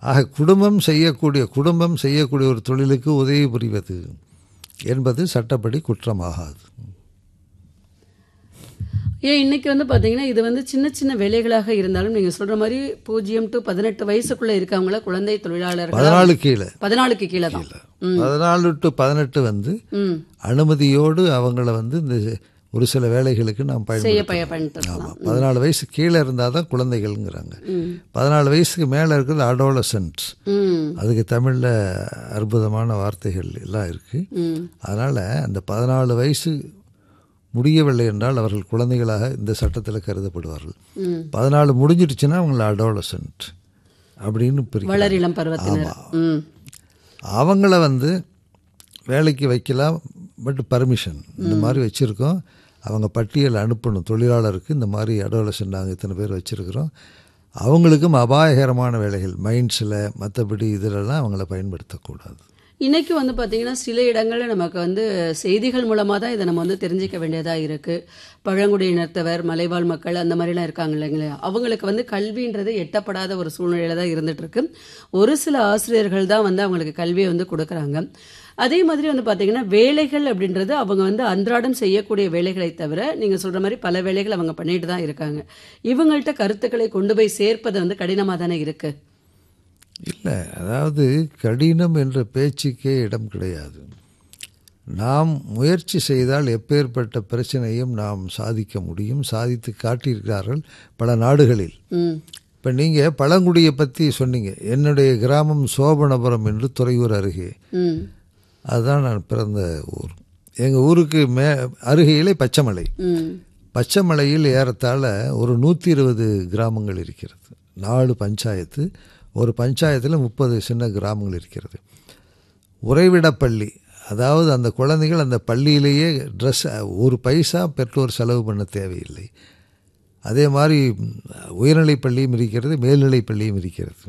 ஆக குடும்பம் செய்யக்கூடிய குடும்பம் செய்யக்கூடிய ஒரு தொழிலுக்கு உதவி புரிவது என்பது சட்டப்படி குற்றமாகாது ஏன் இன்னைக்கு வந்து பாத்தீங்கன்னா இது வந்து சின்ன சின்ன வேலைகளாக இருந்தாலும் நீங்க சொல்ற மாதிரி பூஜ்ஜியம் டு பதினெட்டு வயசுக்குள்ள இருக்கவங்கள குழந்தை தொழிலாளர்கள் பதினாலு கீழே பதினாலுக்கு கீழே தான் பதினாலு டு பதினெட்டு வந்து ம் அனுமதியோடு அவங்கள வந்து இந்த ஒரு சில வேலைகளுக்கு நாம் செய்ய பயன்படுத்தலாம் பய பயன்படுத்தலாம் ஆமாம் பதினாலு வயசு கீழே இருந்தால் தான் குழந்தைகள்ங்கிறாங்க பதினாலு வயசுக்கு மேலே இருக்கிறது அடோலசன்ட்ஸ் ம் அதுக்கு தமிழில் அற்புதமான வார்த்தைகள் எல்லாம் இருக்குது ம் அதனால் அந்த பதினாலு வயசு முடியவில்லை என்றால் அவர்கள் குழந்தைகளாக இந்த சட்டத்தில் கருதப்படுவார்கள் ம். பதினாலு முடிஞ்சிடுச்சுன்னா அவங்கள அடோலசன்ட் அப்படின்னு பிரிக்கலாம் வளரிளம் பருவத்தினர் ம் அவங்கள வந்து வேலைக்கு வைக்கலாம் பட் பர்மிஷன் இந்த மாதிரி வச்சுருக்கோம் அவங்க பட்டியல் அனுப்பணும் தொழிலாளருக்கு இந்த மாதிரி அடோலசன் நாங்கள் இத்தனை பேர் வச்சுருக்கிறோம் அவங்களுக்கும் அபாயகரமான வேலைகள் மைண்ட்ஸில் மற்றபடி இதிலெல்லாம் அவங்கள பயன்படுத்தக்கூடாது இன்னைக்கு வந்து பாத்தீங்கன்னா சில இடங்கள்ல நமக்கு வந்து செய்திகள் மூலமா தான் இதை நம்ம வந்து தெரிஞ்சுக்க வேண்டியதா இருக்கு பழங்குடியினத்தவர் மலைவாழ் மக்கள் அந்த மாதிரிலாம் இருக்காங்க இல்லைங்களா அவங்களுக்கு வந்து கல்வின்றது எட்டப்படாத ஒரு சூழ்நிலையில தான் இருந்துட்டு இருக்கு ஒரு சில ஆசிரியர்கள் தான் வந்து அவங்களுக்கு கல்வியை வந்து கொடுக்குறாங்க அதே மாதிரி வந்து பாத்தீங்கன்னா வேலைகள் அப்படின்றது அவங்க வந்து அன்றாடம் செய்யக்கூடிய வேலைகளை தவிர நீங்க சொல்ற மாதிரி பல வேலைகள் அவங்க பண்ணிட்டு தான் இருக்காங்க இவங்கள்ட்ட கருத்துக்களை கொண்டு போய் சேர்ப்பது வந்து கடினமா தானே இருக்கு இல்லை அதாவது கடினம் என்ற பேச்சுக்கே இடம் கிடையாது நாம் முயற்சி செய்தால் எப்பேற்பட்ட பிரச்சனையும் நாம் சாதிக்க முடியும் சாதித்து காட்டியிருக்கிறார்கள் பல நாடுகளில் ம் இப்போ நீங்கள் பழங்குடியை பற்றி சொன்னீங்க என்னுடைய கிராமம் சோபனபுரம் என்று துறையூர் அருகே ம் அதுதான் நான் பிறந்த ஊர் எங்கள் ஊருக்கு மே அருகையிலே பச்சைமலை ம் பச்சைமலையில் ஏறத்தாழ ஒரு நூற்றி இருபது கிராமங்கள் இருக்கிறது நாலு பஞ்சாயத்து ஒரு பஞ்சாயத்தில் முப்பது சின்ன கிராமங்கள் இருக்கிறது உறைவிடப்பள்ளி அதாவது அந்த குழந்தைகள் அந்த பள்ளியிலேயே ட்ரெஸ் ஒரு பைசா பெற்றோர் செலவு பண்ண தேவையில்லை அதே மாதிரி உயர்நிலைப் பள்ளியும் இருக்கிறது மேல்நிலைப் பள்ளியும் இருக்கிறது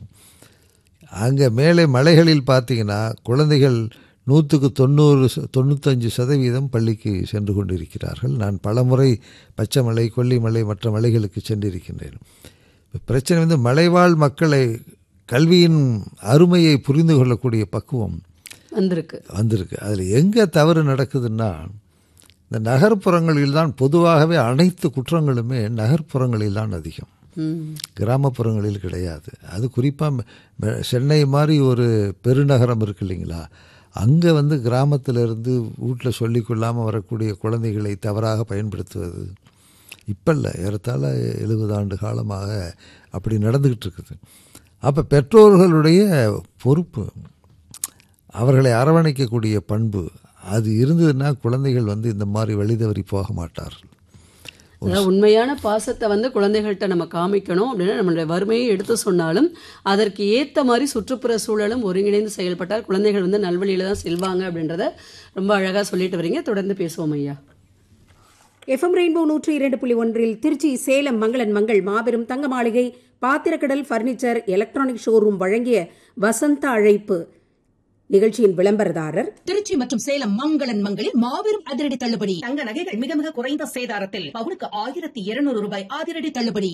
அங்கே மேலே மலைகளில் பார்த்தீங்கன்னா குழந்தைகள் நூற்றுக்கு தொண்ணூறு ச- தொண்ணூத்தஞ்சு சதவீதம் பள்ளிக்கு சென்று கொண்டிருக்கிறார்கள் நான் பலமுறை பச்சைமலை கொல்லிமலை மற்ற மலைகளுக்கு சென்றிருக்கின்றேன் இப்ப பிரச்சனை வந்து மலைவாழ் மக்களை கல்வியின் அருமையை புரிந்து கொள்ளக்கூடிய பக்குவம் வந்திருக்கு வந்திருக்கு அதில் எங்கே தவறு நடக்குதுன்னா இந்த நகர்ப்புறங்களில் தான் பொதுவாகவே அனைத்து குற்றங்களுமே நகர்ப்புறங்களில் தான் அதிகம் ம் கிராமப்புறங்களில் கிடையாது அது குறிப்பாக சென்னை மாதிரி ஒரு பெருநகரம் இருக்கு இல்லைங்களா அங்கே வந்து கிராமத்துல இருந்து வீட்டில் சொல்லிக்கொள்ளாமல் வரக்கூடிய குழந்தைகளை தவறாக பயன்படுத்துவது இப்போ இல்லை ஏறத்தாழ எழுபது ஆண்டு காலமாக அப்படி நடந்துக்கிட்டு இருக்குது அப்போ பெற்றோர்களுடைய பொறுப்பு அவர்களை அரவணைக்கக்கூடிய பண்பு அது இருந்ததுன்னா குழந்தைகள் வந்து இந்த மாதிரி வழிதவறி போக மாட்டார்கள் அதாவது உண்மையான பாசத்தை வந்து குழந்தைகள்கிட்ட நம்ம காமிக்கணும் அப்படின்னா நம்மளுடைய வறுமையை எடுத்து சொன்னாலும் அதற்கு ஏத்த மாதிரி சுற்றுப்புற சூழலும் ஒருங்கிணைந்து செயல்பட்டால் குழந்தைகள் வந்து நல்வழியில தான் செல்வாங்க அப்படின்றத ரொம்ப அழகா சொல்லிட்டு வரீங்க தொடர்ந்து பேசுவோம் ஐயா எஃப்எம் ரெயின்போ நூற்றி இரண்டு புள்ளி ஒன்றில் திருச்சி சேலம் மங்களன் மங்கள் மாபெரும் தங்க மாளிகை பாத்திரக்கடல் பர்னிச்சர் எலக்ட்ரானிக் ஷோரூம் வழங்கிய வசந்த அழைப்பு நிகழ்ச்சியின் விளம்பரதாரர் திருச்சி மற்றும் சேலம் மங்களன் மங்களில் மாபெரும் அதிரடி தள்ளுபடி தங்க நகைகள் மிக மிக குறைந்த சேதாரத்தில் பவுனுக்கு ஆயிரத்தி இருநூறு ரூபாய் அதிரடி தள்ளுபடி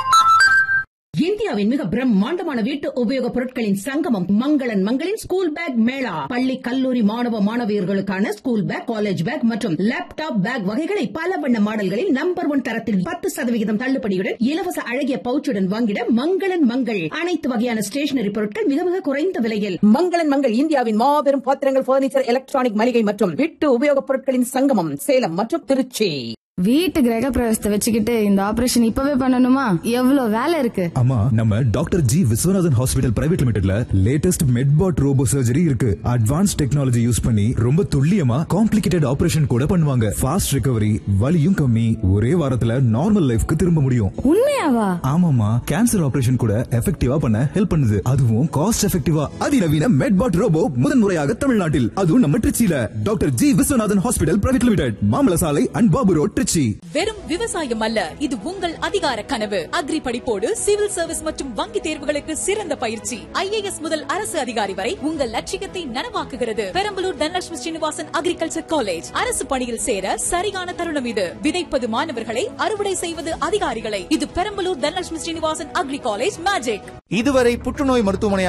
இந்தியாவின் மிக பிரம்மாண்டமான வீட்டு உபயோகப் பொருட்களின் சங்கமம் மங்களன் மங்களின் ஸ்கூல் பேக் மேளா பள்ளி கல்லூரி மாணவ மாணவியர்களுக்கான ஸ்கூல் பேக் காலேஜ் பேக் மற்றும் லேப்டாப் பேக் வகைகளை பல வண்ண மாடல்களில் நம்பர் ஒன் தரத்தில் பத்து சதவிகிதம் தள்ளுபடியுடன் இலவச அழகிய பவுச்சுடன் வாங்கிட மங்களன் மங்கள் அனைத்து வகையான ஸ்டேஷனரி பொருட்கள் மிக மிக குறைந்த விலையில் மங்களன் மங்கள் இந்தியாவின் மாபெரும் பாத்திரங்கள் பர்னிச்சர் எலக்ட்ரானிக் மளிகை மற்றும் வீட்டு உபயோகப் பொருட்களின் சங்கமம் சேலம் மற்றும் திருச்சி வீட்டு கிரக பிரவேசத்தை வச்சுக்கிட்டு இந்த ஆபரேஷன் இப்பவே பண்ணணுமா எவ்வளவு வேலை இருக்கு ஆமா நம்ம doctor G Viswanathan hospital private லிமிடெட்ல லேட்டஸ்ட் மெட்பாட் ரோபோ சர்ஜரி இருக்கு அட்வான்ஸ் டெக்னாலஜி யூஸ் பண்ணி ரொம்ப துல்லியமா காம்ப்ளிகேட்டட் ஆபரேஷன் கூட பண்ணுவாங்க ஃபாஸ்ட் ரிகவரி வலியும் கம்மி ஒரே வாரத்துல நார்மல் லைஃப்க்கு திரும்ப முடியும் உண்மையாவா ஆமாமா கேன்சர் ஆபரேஷன் கூட எஃபெக்டிவா பண்ண ஹெல்ப் பண்ணுது அதுவும் காஸ்ட் எஃபெக்டிவா அதிநவீன மெட்பாட் ரோபோ முதன்முறையாக தமிழ்நாட்டில் அதுவும் நம்ம திருச்சியில doctor G Viswanathan hospital private limited மாமல சாலை அண்ட் பாபு ரோட் திருச்சி வெறும் விவசாயம் அல்ல இது உங்கள் அதிகார கனவு அக்ரி படிப்போடு சிவில் சர்வீஸ் மற்றும் வங்கி தேர்வுகளுக்கு சிறந்த பயிற்சி ஐஏஎஸ் முதல் அரசு அதிகாரி வரை உங்கள் லட்சியத்தை நனவாக்குகிறது பெரம்பலூர் தனலட்சுமி ஸ்ரீனிவாசன் அக்ரிகல்ச்சர் காலேஜ் அரசு பணியில் சேர சரியான தருணம் இது விதைப்பது மாணவர்களை அறுவடை செய்வது அதிகாரிகளை இது Perambalur Dhanalakshmi Srinivasan agri college magic இதுவரை புற்றுநோய் மருத்துவமனை